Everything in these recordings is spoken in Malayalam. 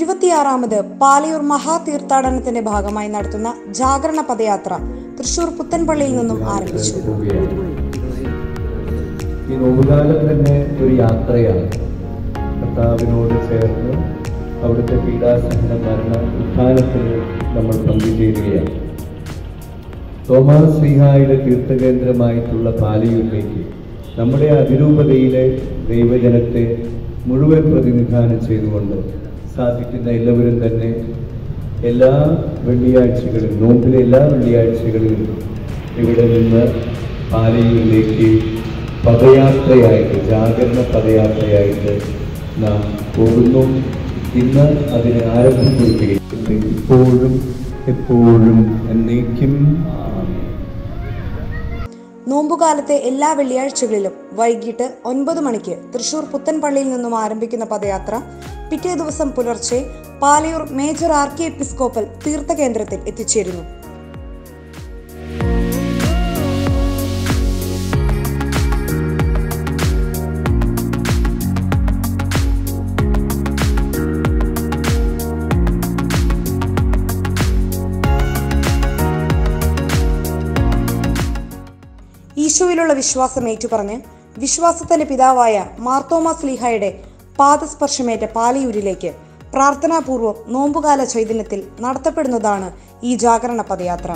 ഇരുപത്തിയാറാമത് പാലയൂർ മഹാതീർത്ഥാടനത്തിന്റെ ഭാഗമായി നടത്തുന്ന ജാഗരണ പദയാത്ര തൃശൂർ പുത്തൻപള്ളിയിൽ നിന്നും ആരംഭിച്ചു ഈ നോവുകാലം തന്നെ ഒരു യാത്രയാണ് കർത്താവിനോട് ചേർന്ന് അവിടുത്തെ പീഡാസഹന മരണ ഉത്ഥാനത്തിൽ നമ്മൾ പങ്കുചേരുകയാണ് തോമാസ് ശ്രീഹായുടെ തീർത്ഥകേന്ദ്രമായിട്ടുള്ള പാലിയൂരിലേക്ക് നമ്മുടെ അതിരൂപതയിലെ ദൈവജനത്തെ മുഴുവൻ പ്രതിനിധാനം ചെയ്തുകൊണ്ട് സാധിക്കുന്ന എല്ലാവരും തന്നെ എല്ലാ വെള്ളിയാഴ്ചകളിലും നോമ്പിലെ എല്ലാ വെള്ളിയാഴ്ചകളിലും ഇവിടെ നിന്ന് പാലയൂരിലേക്ക് പദയാത്രയായിട്ട് ജാഗരണ പദയാത്രയായിട്ട് നാം പോകുന്നു ഇന്ന് അതിന് ആരംഭം കുറിക്കുകയും ഇപ്പോഴും എപ്പോഴും എന്നേക്കും ആമേൻ. നോമ്പുകാലത്തെ എല്ലാ വെള്ളിയാഴ്ചകളിലും വൈകിട്ട് ഒൻപത് മണിക്ക് തൃശൂർ പുത്തൻപള്ളിയിൽ നിന്നും ആരംഭിക്കുന്ന പദയാത്ര പിറ്റേ ദിവസം പുലർച്ചെ പാലയൂർ മേജർ ആർക്കി എപ്പിസ്കോപ്പൽ തീർത്ഥകേന്ദ്രത്തിൽ എത്തിച്ചേരുന്നു ഈശോയിലുള്ള വിശ്വാസം ഏറ്റുപറഞ്ഞ് വിശ്വാസത്തിന്റെ പിതാവായ മാർത്തോമാസ് ലീഹായുടെ പാദസ്പർശമേറ്റ പാലയൂരിലേക്ക് പ്രാർത്ഥനാപൂർവം നോമ്പുകാല ചൈതന്യത്തിൽ നടത്തപ്പെടുന്നതാണ് ഈ ജാഗരണ പദയാത്ര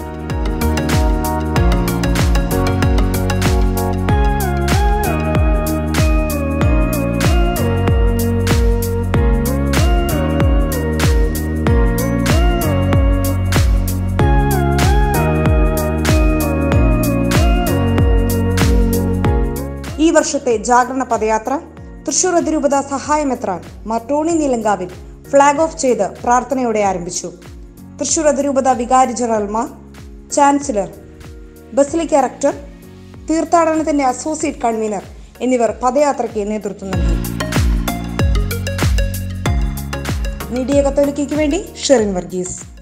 ഈ വർഷത്തെ ജാഗരണ പദയാത്ര തൃശൂർ അതിരൂപത സഹായമെത്രാൻ മർട്ടോണി നീലങ്കാവിൽ ഫ്ലാഗ് ഓഫ് ചെയ്ത് പ്രാർത്ഥനയോടെ ആരംഭിച്ചു തൃശൂർ അതിരൂപത വികാരി ജനറൽമാർ ചാൻസലർ ബസിലിക്ക റക്ടർ തീർത്ഥാടനത്തിന്റെ അസോസിയേറ്റ് കൺവീനർ എന്നിവർ പദയാത്രയ്ക്ക് നേതൃത്വം നൽകി മീഡിയ കത്തോലിക്കയ്ക്ക് വേണ്ടി ഷെറിൻ വർഗീസ്